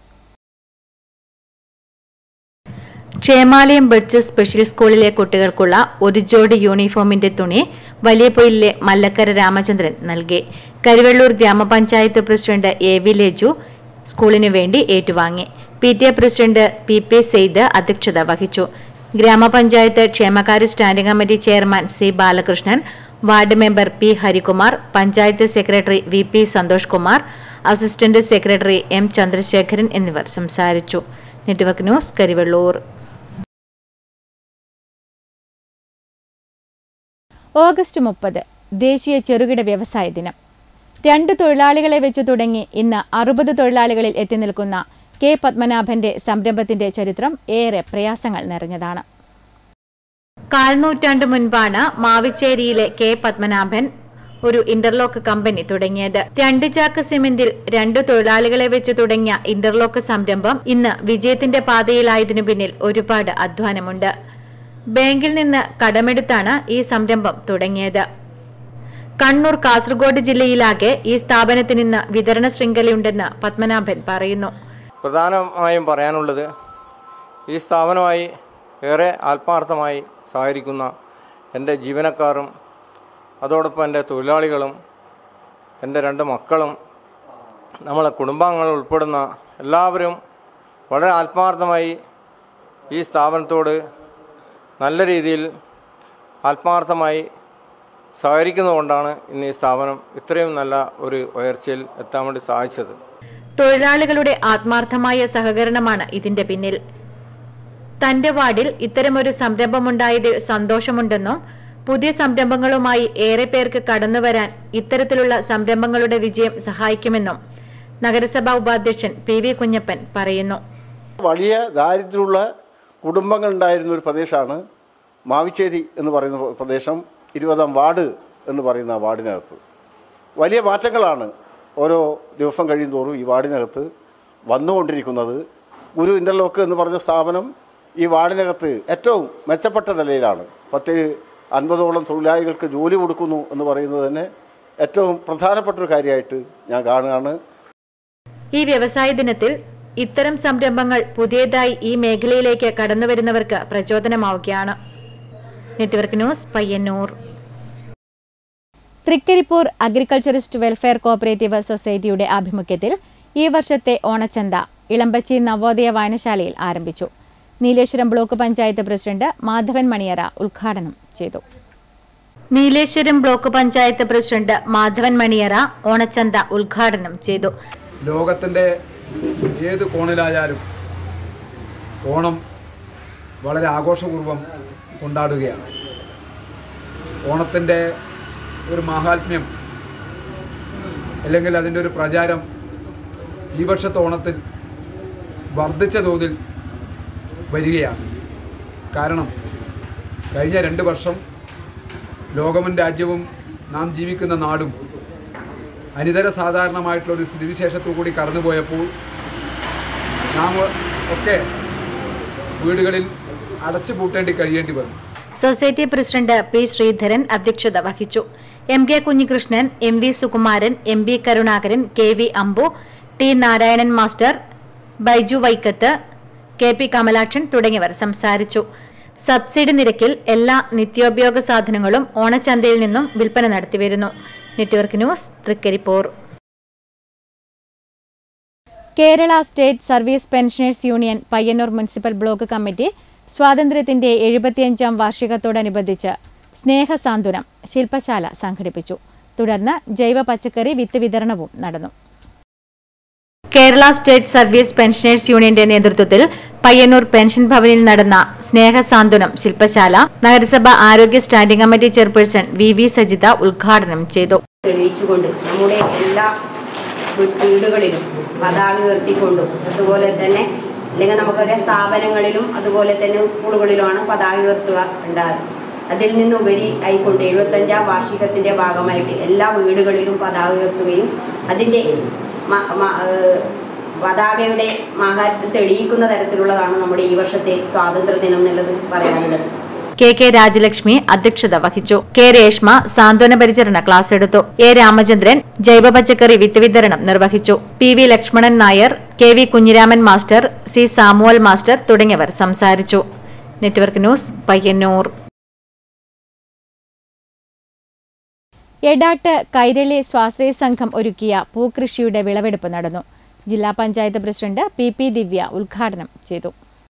ക്ഷേമാലയം ബഡ്സ് സ്പെഷ്യൽ സ്കൂളിലെ കുട്ടികൾക്കുള്ള ഒരു ജോഡി യൂണിഫോമിന്റെ തുണി വലിയപൊയിലിലെ മല്ലക്കര രാമചന്ദ്രൻ നൽകി കരിവെള്ളൂർ ഗ്രാമപഞ്ചായത്ത് പ്രസിഡന്റ് എ വി ലേജു സ്കൂളിനു വേണ്ടി ഏറ്റുവാങ്ങി P T A president P P Sayed അധ്യക്ഷത വഹിച്ചു ഗ്രാമപഞ്ചായത്ത് ക്ഷേമകാര്യ standing committee chairman C Balakrishnan ward member P Harikumar panchayat secretary V P Santhosh Kumar assistant secretary M Chandrasekharan എന്നിവർ സംസാരിച്ചു നെറ്റ്വർക്ക് ന്യൂസ് കരിവെള്ളൂർ ഓഗസ്റ്റ് മുപ്പത് ദേശീയ ചെറുകിട വ്യവസായ ദിനം രണ്ട് തൊഴിലാളികളെ വെച്ച് തുടങ്ങി ഇന്ന് അറുപത് തൊഴിലാളികളിൽ എത്തി നിൽക്കുന്ന കെ പത്മനാഭന്റെ സംരംഭത്തിന്റെ ചരിത്രം ഏറെ പ്രയാസങ്ങൾ നിറഞ്ഞതാണ് കാൽനൂറ്റാണ്ട് മുൻപാണ് മാവിച്ചേരിയിലെ കെ പത്മനാഭൻ ഒരു ഇന്റർലോക്ക് കമ്പനി തുടങ്ങിയത് രണ്ട് ചാക്ക് സിമെന്റിൽ രണ്ടു തൊഴിലാളികളെ വെച്ച് തുടങ്ങിയ ഇന്റർലോക്ക് സംരംഭം ഇന്ന് വിജയത്തിന്റെ പാതയിലായതിനു പിന്നിൽ ഒരുപാട് അധ്വാനമുണ്ട് ബാങ്കിൽ നിന്ന് കടമെടുത്താണ് ഈ സംരംഭം തുടങ്ങിയത് കണ്ണൂർ കാസർഗോഡ് ജില്ലയിലാകെ ഈ സ്ഥാപനത്തിന് ഇന്ന് വിതരണ ശൃംഖലയുണ്ടെന്ന് പത്മനാഭൻ പറയുന്നു പ്രധാനമായും പറയാനുള്ളത് ഈ സ്ഥാപനമായി ഏറെ ആത്മാർത്ഥമായി സഹകരിക്കുന്ന എൻ്റെ ജീവനക്കാരും അതോടൊപ്പം എൻ്റെ തൊഴിലാളികളും എൻ്റെ രണ്ട് മക്കളും നമ്മളെ കുടുംബാംഗങ്ങൾ ഉൾപ്പെടുന്ന എല്ലാവരും വളരെ ആത്മാർത്ഥമായി ഈ സ്ഥാപനത്തോട് നല്ല രീതിയിൽ ആത്മാർത്ഥമായി സഹകരിക്കുന്നതുകൊണ്ടാണ് ഇന്ന് ഈ സ്ഥാപനം ഇത്രയും നല്ല ഒരു ഉയർച്ചയിൽ എത്താൻ വേണ്ടി സാധിച്ചത് തൊഴിലാളികളുടെ ആത്മാർത്ഥമായ സഹകരണമാണ് ഇതിന്റെ പിന്നിൽ തന്റെ വാർഡിൽ ഇത്തരമൊരു സംരംഭമുണ്ടായതിൽ സന്തോഷമുണ്ടെന്നും പുതിയ സംരംഭങ്ങളുമായി ഏറെ പേർക്ക് കടന്നുവരാൻ ഇത്തരത്തിലുള്ള സംരംഭങ്ങളുടെ വിജയം സഹായിക്കുമെന്നും നഗരസഭാ ഉപാധ്യക്ഷൻ പി വി കുഞ്ഞപ്പൻ പറയുന്നു വലിയ ദാരിദ്ര്യമുള്ള കുടുംബങ്ങൾ ഉണ്ടായിരുന്ന ഒരു പ്രദേശമാണ് മാവിച്ചേരി എന്ന് പറയുന്ന പ്രദേശം ഇരുപതാം വാർഡ് എന്ന് പറയുന്ന ആ വാർഡിനകത്ത് വലിയ മാറ്റങ്ങളാണ് ഓരോ ദിവസം കഴിയും തോറും ഈ വാർഡിനകത്ത് വന്നുകൊണ്ടിരിക്കുന്നത് ഗുരു ഇൻ്റർലോക്ക് എന്ന് പറഞ്ഞ സ്ഥാപനം ഈ വാർഡിനകത്ത് ഏറ്റവും മെച്ചപ്പെട്ട നിലയിലാണ് പത്ത് അൻപതോളം തൊഴിലാളികൾക്ക് ജോലി കൊടുക്കുന്നു എന്ന് പറയുന്നത് തന്നെ ഏറ്റവും പ്രധാനപ്പെട്ട ഒരു കാര്യമായിട്ട് ഞാൻ കാണുകയാണ് ഈ വ്യവസായ ദിനത്തിൽ ഇത്തരം സംരംഭങ്ങൾ പുതിയതായി ഈ മേഖലയിലേക്ക് കടന്നുവരുന്നവർക്ക് പ്രചോദനമാവുകയാണ് network news Payyanur Thrikaripur agriculturist welfare cooperative സൊസൈറ്റിയുടെ ആഭിമുഖ്യത്തിൽ ഈ വർഷത്തെ ഓണച്ചന്ത ഇളമ്പച്ചി നവോദയ വായനശാലയിൽ ആരംഭിച്ചു നീലേശ്വരം ബ്ലോക്ക് പഞ്ചായത്ത് പ്രസിഡന്റ് മാധവൻ മണിയറ ഉദ്ഘാടനം ചെയ്തു നീലേശ്വരം ബ്ലോക്ക് പഞ്ചായത്ത് പ്രസിഡന്റ് മാധവൻ മണിയറ ഓണച്ചന്ത ഉദ്ഘാടനം ചെയ്തു ലോകത്തിൻ്റെ ഏത് കോണിലായാലും ഓണം വളരെ ആഘോഷപൂർവ്വം കൊണ്ടാടുകയാണ് ഓണത്തിൻ്റെ ഒരു മാഹാത്മ്യം അല്ലെങ്കിൽ അതിൻ്റെ ഒരു പ്രചാരം ഈ വർഷത്തെ ഓണത്തിൽ വർദ്ധിച്ച തോതിൽ വരികയാണ് കാരണം കഴിഞ്ഞ രണ്ട് വർഷം ലോകവും രാജ്യവും നാം ജീവിക്കുന്ന നാടും അനിതര സാധാരണമായിട്ടുള്ള ഒരു സ്ഥിതിവിശേഷത്തു കൂടി കടന്നുപോയപ്പോൾ നാം ഒക്കെ വീടുകളിൽ അടച്ചു പൂട്ടേണ്ടി കഴിയേണ്ടി വന്നു സൊസൈറ്റി പ്രസിഡന്റ് പി ശ്രീധരൻ അധ്യക്ഷത വഹിച്ചു M K Kunhikrishnan M V Sukumaran M B Karunakaran K V Ambu T Narayanan master Baiju Vaikkath K P Kamalakshan തുടങ്ങിയവർ സംസാരിച്ചു സബ്സിഡി നിരക്കിൽ എല്ലാ നിത്യോപയോഗ സാധനങ്ങളും ഓണച്ചന്തയിൽ നിന്നും വിൽപ്പന നടത്തിവരുന്നു network news Thrikaripur Kerala state service pensioners union Payyanur municipal block committee സ്വാതന്ത്ര്യത്തിന്റെ എഴുപത്തിയഞ്ചാം വാർഷികത്തോടനുബന്ധിച്ച് സ്നേഹസാന്ത്വനം ശില്പശാല സംഘടിപ്പിച്ചു തുടർന്ന് ജൈവ പച്ചക്കറി വിത്ത് വിതരണവും നടന്നു കേരള സ്റ്റേറ്റ് സർവീസ് പെൻഷനേഴ്സ് യൂണിയന്റെ നേതൃത്വത്തിൽ പയ്യന്നൂർ പെൻഷൻ ഭവനിൽ നടന്ന സ്നേഹസാന്ത്വനം ശില്പശാല നഗരസഭ ആരോഗ്യ standing committee chairperson V V Sajitha ഉദ്ഘാടനം ചെയ്തു തെളിയിച്ചുകൊണ്ട് നമ്മുടെ എല്ലാ വീ- വീടുകളിലും പതാക ഉയർത്തിക്കൊണ്ടും അതുപോലെ തന്നെ അല്ലെങ്കിൽ നമുക്കറിയാം സ്ഥാപനങ്ങളിലും അതുപോലെ തന്നെ സ്കൂളുകളിലുമാണ് പതാക ഉയർത്തുക ഉണ്ടാകുക അതിൽ നിന്നുപരി ആയിക്കൊണ്ട് എഴുപത്തഞ്ചാം വാർഷികത്തിൻ്റെ ഭാഗമായിട്ട് എല്ലാ വീടുകളിലും പതാക ഉയർത്തുകയും അതിൻ്റെ മ- മ- ഏഹ് പതാകയുടെ മഹാത്മ്യം തെളിയിക്കുന്ന തരത്തിലുള്ളതാണ് നമ്മുടെ ഈ വർഷത്തെ സ്വാതന്ത്ര്യ ദിനം എന്നുള്ളത് പറയാനുള്ളത് കെ കെ രാജലക്ഷ്മി അധ്യക്ഷത വഹിച്ചു കെ രേഷ്മ സാന്ത്വന പരിചരണ ക്ലാസ് എടുത്തു എ രാമചന്ദ്രൻ ജൈവ പച്ചക്കറി വിത്ത് വിതരണം നിർവഹിച്ചു P V Lakshmanan Nair K V Kunhiraman master C Samuel master തുടങ്ങിയവർ സംസാരിച്ചു നെറ്റ്വർക്ക് ന്യൂസ് പയ്യന്നൂർ എടാട്ട് കൈരളി സ്വാശ്രയ സംഘം ഒരുക്കിയ പൂക്കൃഷിയുടെ വിളവെടുപ്പ് നടന്നു ജില്ലാ panchayat president P P Divya ഉദ്ഘാടനം ചെയ്തു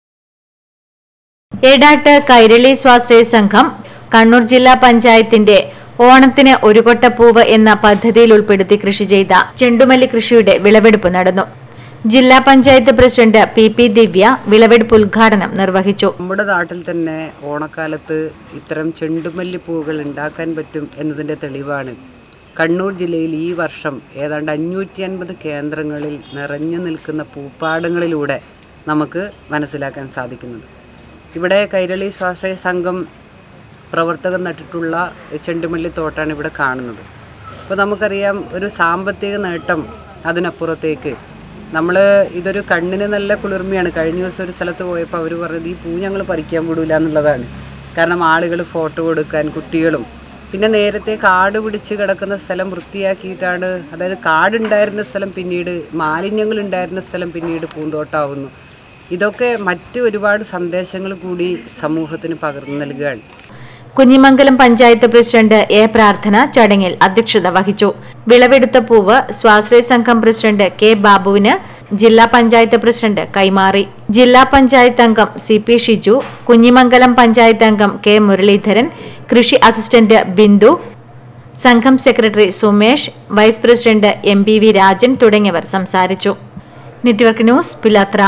ഏടാട്ട് കൈരളി സ്വാശ്രയ സംഘം കണ്ണൂർ ജില്ലാ പഞ്ചായത്തിന്റെ ഓണത്തിന് ഒരു കൊട്ടപ്പൂവ് എന്ന പദ്ധതിയിൽ ഉൾപ്പെടുത്തി കൃഷി ചെയ്ത ചെണ്ടുമല്ലി കൃഷിയുടെ വിളവെടുപ്പ് നടന്നു ജില്ലാ panchayat president P P Divya വിളവെടുപ്പ് ഉദ്ഘാടനം നിർവഹിച്ചു നമ്മുടെ നാട്ടിൽ തന്നെ ഓണക്കാലത്ത് ഇത്തരം ചെണ്ടുമല്ലി പൂവുകൾ ഉണ്ടാക്കാൻ പറ്റും എന്നതിൻ്റെ തെളിവാണ് കണ്ണൂർ ജില്ലയിൽ ഈ വർഷം ഏതാണ്ട് അഞ്ഞൂറ്റി അൻപത് കേന്ദ്രങ്ങളിൽ നിറഞ്ഞു നിൽക്കുന്ന പൂപ്പാടങ്ങളിലൂടെ നമുക്ക് മനസ്സിലാക്കാൻ സാധിക്കുന്നത് ഇവിടെ കൈരളി സ്വാശ്രയ സംഘം പ്രവർത്തകർ നട്ടിട്ടുള്ള ചെണ്ടുമല്ലി തോട്ടാണ് ഇവിടെ കാണുന്നത് അപ്പോൾ നമുക്കറിയാം ഒരു സാമ്പത്തിക നേട്ടം അതിനപ്പുറത്തേക്ക് നമ്മൾ ഇതൊരു കണ്ണിന് നല്ല കുളിർമയാണ് കഴിഞ്ഞ ദിവസം ഒരു സ്ഥലത്ത് പോയപ്പോൾ അവർ പറഞ്ഞത് ഈ പൂ ഞങ്ങൾ പറിക്കാൻ വിടൂല എന്നുള്ളതാണ് കാരണം ആളുകൾ ഫോട്ടോ കൊടുക്കാൻ കുട്ടികളും പിന്നെ നേരത്തെ കാട് പിടിച്ച് കിടക്കുന്ന സ്ഥലം വൃത്തിയാക്കിയിട്ടാണ് അതായത് കാടുണ്ടായിരുന്ന സ്ഥലം പിന്നീട് മാലിന്യങ്ങൾ ഉണ്ടായിരുന്ന സ്ഥലം പിന്നീട് പൂന്തോട്ടമാവുന്നു ഇതൊക്കെ മറ്റ് ഒരുപാട് സന്ദേശങ്ങൾ കൂടി സമൂഹത്തിന് പകർന്നു നൽകുകയാണ് കുഞ്ഞിമംഗലം പഞ്ചായത്ത് പ്രസിഡന്റ് എ പ്രാർത്ഥന ചടങ്ങിൽ അധ്യക്ഷത വഹിച്ചു വിളവെടുത്ത പൂവ് സ്വാശ്രയ സംഘം പ്രസിഡന്റ് കെ ബാബുവിന് ജില്ലാ പഞ്ചായത്ത് പ്രസിഡന്റ് കൈമാറി ജില്ലാ പഞ്ചായത്ത് അംഗം സി പി ഷിജു കുഞ്ഞിമംഗലം പഞ്ചായത്ത് അംഗം കെ മുരളീധരൻ കൃഷി അസിസ്റ്റന്റ് ബിന്ദു സംഘം secretary Sumesh vice president M P V Rajan തുടങ്ങിയവർ സംസാരിച്ചു network news Pilathara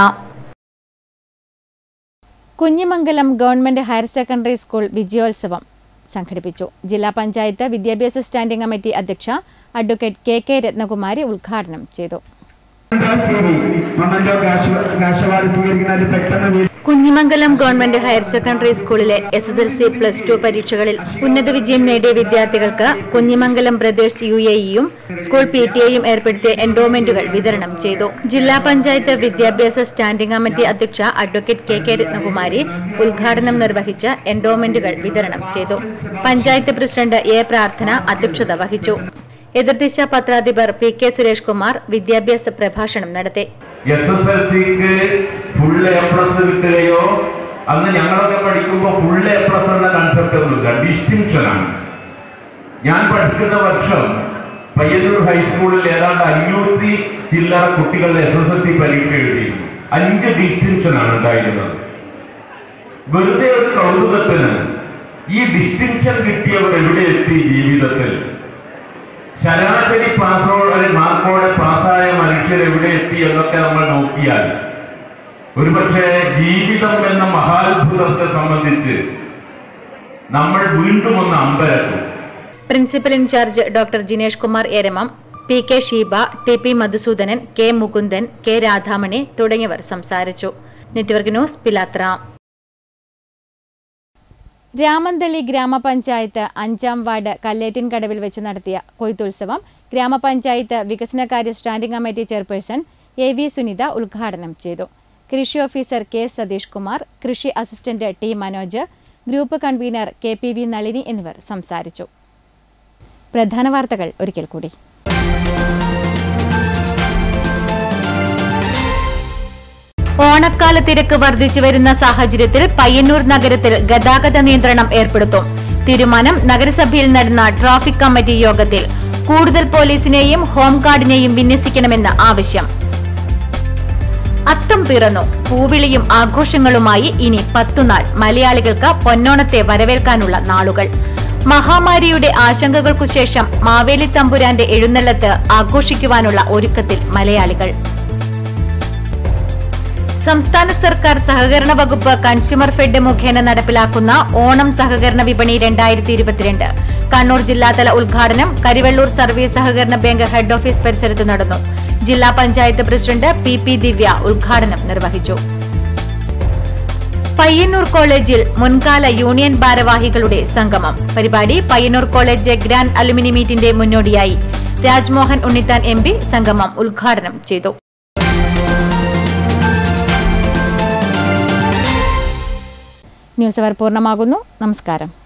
Kunhimangalam government higher secondary school വിജയോത്സവം സംഘടിപ്പിച്ചു ജില്ലാ പഞ്ചായത്ത് വിദ്യാഭ്യാസ സ്റ്റാൻഡിംഗ് കമ്മിറ്റി അധ്യക്ഷ അഡ്വക്കേറ്റ് കെ കെ രത്നകുമാരി ഉദ്ഘാടനം ചെയ്തു കുഞ്ഞിമംഗലം ഗവൺമെന്റ് ഹയർ സെക്കൻഡറി സ്കൂളിലെ S S L C plus two പരീക്ഷകളിൽ ഉന്നത വിജയം നേടിയ വിദ്യാർത്ഥികൾക്ക് കുഞ്ഞിമംഗലം ബ്രദേഴ്സ് യു എയും സ്കൂൾ പി ടി എയും ഏർപ്പെടുത്തിയ എൻഡോമെന്റുകൾ വിതരണം ചെയ്തു ജില്ലാ പഞ്ചായത്ത് വിദ്യാഭ്യാസ സ്റ്റാൻഡിംഗ് കമ്മിറ്റി അധ്യക്ഷ അഡ്വക്കേറ്റ് കെ കെ രത്നകുമാരി ഉദ്ഘാടനം നിർവഹിച്ച് എൻഡോമെന്റുകൾ വിതരണം ചെയ്തു പഞ്ചായത്ത് പ്രസിഡന്റ് എ പ്രാർത്ഥന അധ്യക്ഷത വഹിച്ചു എതിർദിശ പത്രാധിപർ പി കെ സുരേഷ് കുമാർ വിദ്യാഭ്യാസ പ്രഭാഷണം നടത്തി എസ് എസ് എൽ സിക്ക് ഫുൾ എ പ്ലസ് കിട്ടുകയോ അന്ന് ഞങ്ങളൊക്കെ പഠിക്കുമ്പോൾ ഫുൾ എ പ്ലസ് എന്ന കൺസെപ്റ്റ് ഒന്നുമില്ല ഡിസ്റ്റിങ്ഷൻ ആണ് ഞാൻ പഠിക്കുന്ന വർഷം പയ്യന്നൂർ ഹൈസ്കൂളിൽ ഏതാണ്ട് അഞ്ഞൂറ്റി ചില്ലറ കുട്ടികൾ എസ് എസ് എൽ സി പരീക്ഷ എഴുതിയിരുന്നു അഞ്ച് ഡിസ്റ്റിങ്ഷൻ ആണ് ഉണ്ടായിരുന്നത് വെറുതെ ഒരു കൗതുകത്തിന് ഈ ഡിസ്റ്റിങ്ഷൻ കിട്ടിയവർ എവിടെ എത്തി ജീവിതത്തിൽ ശരാശരി പാസോടെ മാർക്കോടെ പാസ്സായ മനുഷ്യർ എവിടെ എത്തി എന്നൊക്കെ നമ്മൾ നോക്കിയാൽ ഒരുപക്ഷെ ജീവിതം എന്ന മഹാത്ഭുതത്തെ സംബന്ധിച്ച് നമ്മൾ വീണ്ടും ഒന്ന് അമ്പരക്കും principal in charge doctor Jinesh Kumar Eramam P K Sheeba T P Madhusudanan K Mukundan K Radhamani തുടങ്ങിയവർ സംസാരിച്ചു നെറ്റ്വർക്ക് ന്യൂസ് പിലാത്ര രാമന്തളി ഗ്രാമപഞ്ചായത്ത് അഞ്ചാം വാർഡ് കല്ലേറ്റിൻകടവിൽ വെച്ച് നടത്തിയ കൊയ്ത്തുത്സവം ഗ്രാമപഞ്ചായത്ത് വികസനകാര്യ standing committee chairperson A V Sunitha ഉദ്ഘാടനം ചെയ്തു കൃഷി ഓഫീസർ കെ സതീഷ് കുമാർ കൃഷി assistant T Manoj group convener K P V Nalini എന്നിവർ സംസാരിച്ചു പ്രധാന വാർത്തകൾ ഒരിക്കൽ കൂടി ഓണക്കാല തിരക്ക് വർദ്ധിച്ചു വരുന്ന സാഹചര്യത്തിൽ പയ്യന്നൂർ നഗരത്തിൽ ഗതാഗത നിയന്ത്രണം ഏർപ്പെടുത്തും തീരുമാനം നഗരസഭയിൽ നടന്ന ട്രാഫിക് കമ്മിറ്റി യോഗത്തിൽ കൂടുതൽ പോലീസിനെയും ഹോംഗാർഡിനെയും വിന്യസിക്കണമെന്ന് ആവശ്യം അത്തം പിറന്നു പൂവിളിയും ആഘോഷങ്ങളുമായി ഇനി പത്തുനാൾ മലയാളികൾക്ക് പൊന്നോണത്തെ വരവേൽക്കാനുള്ള നാളുകൾ മഹാമാരിയുടെ ആശങ്കകൾക്കു ശേഷം മാവേലി തമ്പുരാന്റെ എഴുന്നള്ളത്ത് ആഘോഷിക്കുവാനുള്ള ഒരുക്കത്തിൽ മലയാളികൾ സംസ്ഥാന സർക്കാർ സഹകരണ വകുപ്പ് കൺസ്യൂമർ ഫെഡ് മുഖേന നടപ്പിലാക്കുന്ന ഓണം സഹകരണ വിപണി രണ്ടായിരത്തി ഇരുപത്തിരണ്ട് കണ്ണൂർ ജില്ലാതല ഉദ്ഘാടനം കരിവെള്ളൂർ സർവീസ് സഹകരണ ബാങ്ക് ഹെഡ് ഓഫീസ് പരിസരത്ത് നടന്നു ജില്ലാ panchayat president P P Divya ഉദ്ഘാടനം നിർവഹിച്ചു പയ്യന്നൂർ കോളേജിൽ മുൻകാല യൂണിയൻ ഭാരവാഹികളുടെ സംഗമം പരിപാടി പയ്യന്നൂർ കോളേജ് ഗ്രാൻഡ് അലുമിനി മീറ്റിന്റെ മുന്നോടിയായി രാജ്മോഹൻ ഉണ്ണിത്താൻ എം പി സംഗമം ഉദ്ഘാടനം ചെയ്തു ന്യൂസ് അവർ പൂർണ്ണമാകുന്നു നമസ്കാരം